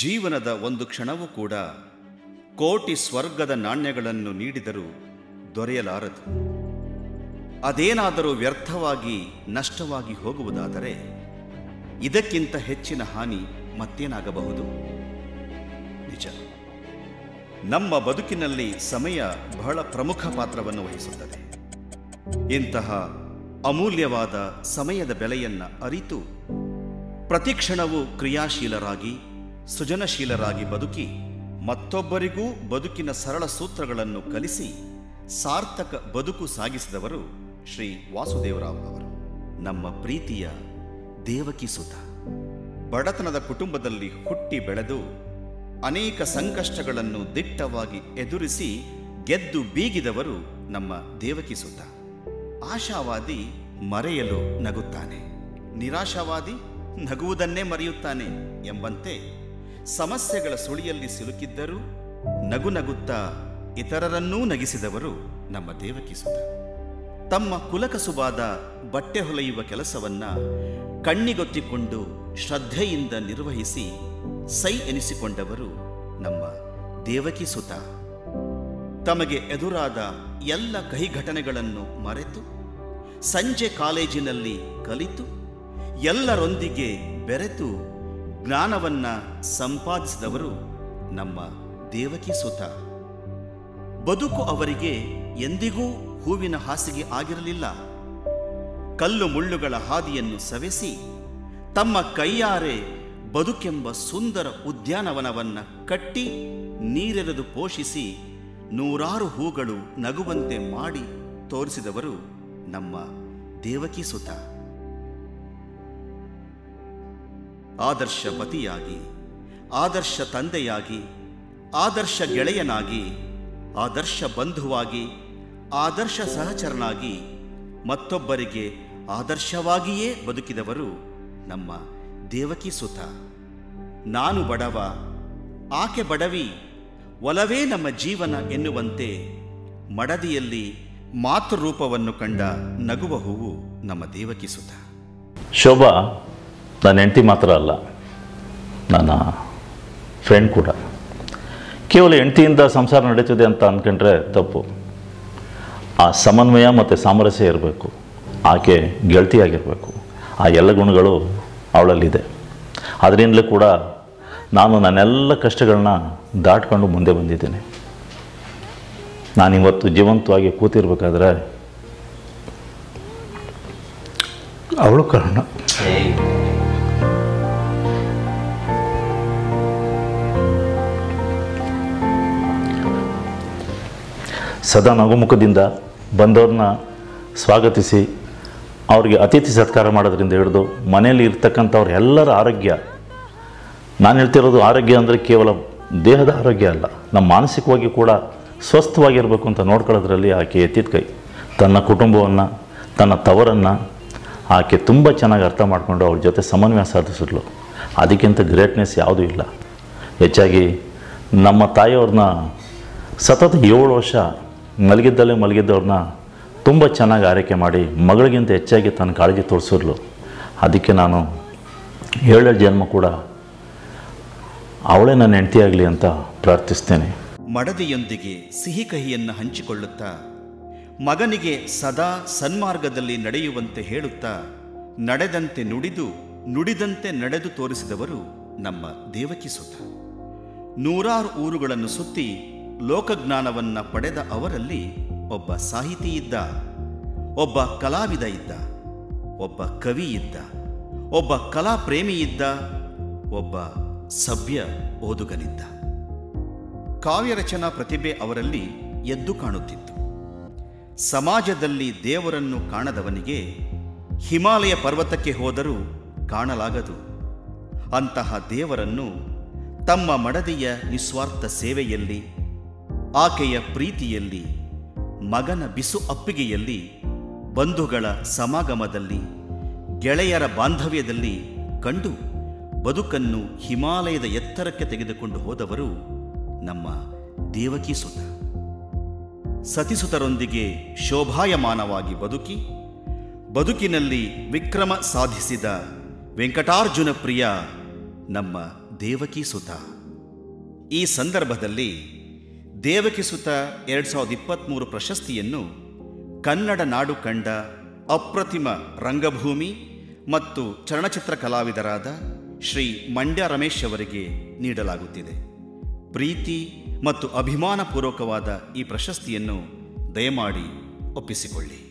ಜೀವನದ ಒಂದು ಕ್ಷಣವೂ ಕೂಡ ಕೋಟಿ ಸ್ವರ್ಗದ ನಾಣ್ಯಗಳನ್ನು ನೀಡಿದರೂ ದೊರೆಯಲಾರದು ಅದೇನಾದರೂ ವ್ಯರ್ಥವಾಗಿ ನಷ್ಟವಾಗಿ ಹೋಗುವುದಾದರೆ ಇದಕ್ಕಿಂತ ಹೆಚ್ಚಿನ ಹಾನಿ ಮತ್ತೇನಾಗಬಹುದು ನಿಜ ನಮ್ಮ ಬದುಕಿನಲ್ಲಿ ಸಮಯ ಬಹಳ ಪ್ರಮುಖ ಪಾತ್ರವನ್ನು ವಹಿಸುತ್ತದೆ ಇಂತಹ ಅಮೂಲ್ಯವಾದ ಸಮಯದ ಬೆಲೆಯನ್ನ ಅರಿತು ಪ್ರತಿಕ್ಷಣವೂ ಕ್ರಿಯಾಶೀಲರಾಗಿ ಸೃಜನಶೀಲರಾಗಿ ಬದುಕಿ ಮತ್ತೊಬ್ಬರಿಗೂ ಬದುಕಿನ ಸರಳ ಸೂತ್ರಗಳನ್ನು ಕಲಿಸಿ ಸಾರ್ಥಕ ಬದುಕು ಸಾಗಿಸಿದವರು ಶ್ರೀ ವಾಸುದೇವರಾವ್ ಅವರು ನಮ್ಮ ಪ್ರೀತಿಯ ದೇವಕಿ ಸುತ ಬಡತನದ ಕುಟುಂಬದಲ್ಲಿ ಹುಟ್ಟಿ ಬೆಳೆದು ಅನೇಕ ಸಂಕಷ್ಟಗಳನ್ನು ದಿಟ್ಟವಾಗಿ ಎದುರಿಸಿ ಗೆದ್ದು ಬೀಗಿದವರು ನಮ್ಮ ದೇವಕಿ ಸುತ ಆಶಾವಾದಿ ಮರೆಯಲು ನಗುತ್ತಾನೆ ನಿರಾಶಾವಾದಿ ನಗುವುದನ್ನೇ ಮರೆಯುತ್ತಾನೆ ಎಂಬಂತೆ ಸಮಸ್ಯೆಗಳ ಸುಳಿಯಲ್ಲಿ ಸಿಲುಕಿದ್ದರೂ ನಗು ನಗುತ್ತಾ ಇತರರನ್ನೂ ನಗಿಸಿದವರು ನಮ್ಮ ದೇವಕಿ ಸುತ ತಮ್ಮ ಕುಲಕಸುಬಾದ ಬಟ್ಟೆ ಹೊಲೆಯುವ ಕೆಲಸವನ್ನ ಕಣ್ಣಿಗೊತ್ತಿಕೊಂಡು ಶ್ರದ್ಧೆಯಿಂದ ನಿರ್ವಹಿಸಿ ಸೈ ಎನಿಸಿಕೊಂಡವರು ನಮ್ಮ ದೇವಕಿ ಸುತ ತಮಗೆ ಎದುರಾದ ಎಲ್ಲ ಕಹಿ ಘಟನೆಗಳನ್ನು ಮರೆತು ಸಂಜೆ ಕಾಲೇಜಿನಲ್ಲಿ ಕಲಿತು ಎಲ್ಲರೊಂದಿಗೆ ಬೆರೆತು ಜ್ಞಾನವನ್ನ ಸಂಪಾದಿಸಿದವರು ನಮ್ಮ ದೇವಕಿ ಸುತ ಬದುಕು ಅವರಿಗೆ ಎಂದಿಗೂ ಹೂವಿನ ಹಾಸಿಗೆ ಆಗಿರಲಿಲ್ಲ ಕಲ್ಲು ಮುಳ್ಳುಗಳ ಹಾದಿಯನ್ನು ಸವೆಸಿ ತಮ್ಮ ಕೈಯಾರೆ ಬದುಕೆಂಬ ಸುಂದರ ಉದ್ಯಾನವನವನ್ನ ಕಟ್ಟಿ ನೀರೆರೆದು ಪೋಷಿಸಿ ನೂರಾರು ಹೂಗಳು ನಗುವಂತೆ ಮಾಡಿ ತೋರಿಸಿದವರು ನಮ್ಮ ದೇವಕಿ ಸುತ ಆದರ್ಶ ಪತಿಯಾಗಿ ಆದರ್ಶ ತಂದೆಯಾಗಿ ಆದರ್ಶ ಗೆಳೆಯನಾಗಿ ಆದರ್ಶ ಬಂಧುವಾಗಿ ಆದರ್ಶ ಸಹಚರನಾಗಿ ಮತ್ತೊಬ್ಬರಿಗೆ ಆದರ್ಶವಾಗಿಯೇ ಬದುಕಿದವರು ನಮ್ಮ ದೇವಕಿ ಸುತ ನಾನು ಬಡವ ಆಕೆ ಬಡವಿ ಒಲವೇ ನಮ್ಮ ಜೀವನ ಎನ್ನುವಂತೆ ಮಡದಿಯಲ್ಲಿ ಮಾತೃರೂಪವನ್ನು ಕಂಡ ನಗುವ ಹೂವು ನಮ್ಮ ದೇವಕಿ ಸುತ ಶೋಭಾ ನನ್ನ ಹೆಂಡತಿ ಮಾತ್ರ ಅಲ್ಲ ನನ್ನ ಫ್ರೆಂಡ್ ಕೂಡ ಕೇವಲ ಹೆಂಡತಿಯಿಂದ ಸಂಸಾರ ನಡೀತಿದೆ ಅಂತ ಅಂದ್ಕೊಂಡ್ರೆ ತಪ್ಪು ಆ ಸಮನ್ವಯ ಮತ್ತು ಸಾಮರಸ್ಯ ಇರಬೇಕು ಆಕೆ ಗೆಳತಿಯಾಗಿರಬೇಕು ಆ ಎಲ್ಲ ಗುಣಗಳು ಅವಳಲ್ಲಿದೆ ಅದರಿಂದಲೂ ಕೂಡ ನಾನು ನನ್ನೆಲ್ಲ ಕಷ್ಟಗಳನ್ನ ದಾಟ್ಕೊಂಡು ಮುಂದೆ ಬಂದಿದ್ದೇನೆ ನಾನಿವತ್ತು ಜೀವಂತವಾಗಿ ಕೂತಿರ್ಬೇಕಾದ್ರೆ ಅವಳು ಕಾರಣ ಸದಾ ನಗುಮುಖದಿಂದ ಬಂದವ್ರನ್ನ ಸ್ವಾಗತಿಸಿ ಅವ್ರಿಗೆ ಅತಿಥಿ ಸತ್ಕಾರ ಮಾಡೋದ್ರಿಂದ ಹಿಡಿದು ಮನೆಯಲ್ಲಿ ಇರ್ತಕ್ಕಂಥವ್ರ ಎಲ್ಲರ ಆರೋಗ್ಯ ನಾನು ಹೇಳ್ತಿರೋದು ಆರೋಗ್ಯ ಅಂದರೆ ಕೇವಲ ದೇಹದ ಆರೋಗ್ಯ ಅಲ್ಲ ನಮ್ಮ ಮಾನಸಿಕವಾಗಿ ಕೂಡ ಸ್ವಸ್ಥವಾಗಿರಬೇಕು ಅಂತ ನೋಡ್ಕೊಳ್ಳೋದ್ರಲ್ಲಿ ಆಕೆ ಎತ್ತಿದ ಕೈ ತನ್ನ ಕುಟುಂಬವನ್ನು ತನ್ನ ತವರನ್ನು ಆಕೆ ತುಂಬ ಚೆನ್ನಾಗಿ ಅರ್ಥ ಮಾಡಿಕೊಂಡು ಅವ್ರ ಜೊತೆ ಸಮನ್ವಯ ಸಾಧಿಸಿದ್ಲು ಅದಕ್ಕಿಂತ ಗ್ರೇಟ್ನೆಸ್ ಯಾವುದೂ ಇಲ್ಲ ಹೆಚ್ಚಾಗಿ ನಮ್ಮ ತಾಯಿಯವ್ರನ್ನ ಸತತ ಏಳು ವರ್ಷ ಮಲಗಿದ್ದಲ್ಲೇ ಮಲಗಿದ್ದವ್ರನ್ನ ತುಂಬ ಚೆನ್ನಾಗಿ ಆರೈಕೆ ಮಾಡಿ ಮಗಳಿಗಿಂತ ಹೆಚ್ಚಾಗಿ ತನ್ನ ಕಾಳಜಿ ತೋರಿಸಿದ್ಲು ಅದಕ್ಕೆ ನಾನು ಏಳೇಳು ಜನ್ಮ ಕೂಡ ಅವಳೇ ನನ್ನ ಹೆಂಡತಿಯಾಗಲಿ ಅಂತ ಪ್ರಾರ್ಥಿಸ್ತೇನೆ ಮಡದಿಯೊಂದಿಗೆ ಸಿಹಿ ಕಹಿಯನ್ನು ಹಂಚಿಕೊಳ್ಳುತ್ತಾ ಮಗನಿಗೆ ಸದಾ ಸನ್ಮಾರ್ಗದಲ್ಲಿ ನಡೆಯುವಂತೆ ಹೇಳುತ್ತಾ ನಡೆದಂತೆ ನುಡಿದು ನುಡಿದಂತೆ ನಡೆದು ತೋರಿಸಿದವರು ನಮ್ಮ ದೇವಕಿ ಸುತ ನೂರಾರು ಊರುಗಳನ್ನು ಸುತ್ತಿ ಲೋಕಜ್ಞಾನವನ್ನ ಪಡೆದ ಅವರಲ್ಲಿ ಒಬ್ಬ ಸಾಹಿತಿ ಇದ್ದ ಒಬ್ಬ ಕಲಾವಿದ ಇದ್ದ ಒಬ್ಬ ಕವಿ ಇದ್ದ ಒಬ್ಬ ಕಲಾ ಪ್ರೇಮಿ ಇದ್ದ ಒಬ್ಬ ಸಭ್ಯ ಓದುಗನಿದ್ದ ಕಾವ್ಯ ರಚನಾ ಪ್ರತಿಭೆ ಅವರಲ್ಲಿ ಎದ್ದು ಕಾಣುತ್ತಿತ್ತು ಸಮಾಜದಲ್ಲಿ ದೇವರನ್ನು ಕಾಣದವನಿಗೆ ಹಿಮಾಲಯ ಪರ್ವತಕ್ಕೆ ಹೋದರೂ ಕಾಣಲಾಗದು ಅಂತಹ ದೇವರನ್ನು ತಮ್ಮ ಮಡದಿಯ ನಿಸ್ವಾರ್ಥ ಸೇವೆಯಲ್ಲಿ ಆಕೆಯ ಪ್ರೀತಿಯಲ್ಲಿ ಮಗನ ಬಿಸು ಅಪ್ಪಿಗೆಯಲ್ಲಿ ಬಂಧುಗಳ ಸಮಾಗಮದಲ್ಲಿ ಗೆಳೆಯರ ಬಾಂಧವ್ಯದಲ್ಲಿ ಕಂಡು ಬದುಕನ್ನು ಹಿಮಾಲಯದ ಎತ್ತರಕ್ಕೆ ತೆಗೆದುಕೊಂಡು ಹೋದವರು ನಮ್ಮ ದೇವಕಿ ಸುತ ಸತಿಸುತರೊಂದಿಗೆ ಶೋಭಾಯಮಾನವಾಗಿ ಬದುಕಿ ಬದುಕಿನಲ್ಲಿ ವಿಕ್ರಮ ಸಾಧಿಸಿದ ವೆಂಕಟಾರ್ಜುನ ಪ್ರಿಯ ನಮ್ಮ ದೇವಕಿ ಸುತ ಈ ಸಂದರ್ಭದಲ್ಲಿ ದೇವಕಿ ಸುತ ಎರಡು ಸಾವಿರದ ಇಪ್ಪತ್ತ್ಮೂರು ಪ್ರಶಸ್ತಿಯನ್ನು ಕನ್ನಡ ನಾಡು ಕಂಡ ಅಪ್ರತಿಮ ರಂಗಭೂಮಿ ಮತ್ತು ಚಲನಚಿತ್ರ ಕಲಾವಿದರಾದ ಶ್ರೀ ಮಂಡ್ಯ ರಮೇಶ್ ಅವರಿಗೆ ನೀಡಲಾಗುತ್ತಿದೆ ಪ್ರೀತಿ ಮತ್ತು ಅಭಿಮಾನಪೂರ್ವಕವಾದ ಈ ಪ್ರಶಸ್ತಿಯನ್ನು ದಯಮಾಡಿ ಒಪ್ಪಿಸಿಕೊಳ್ಳಿ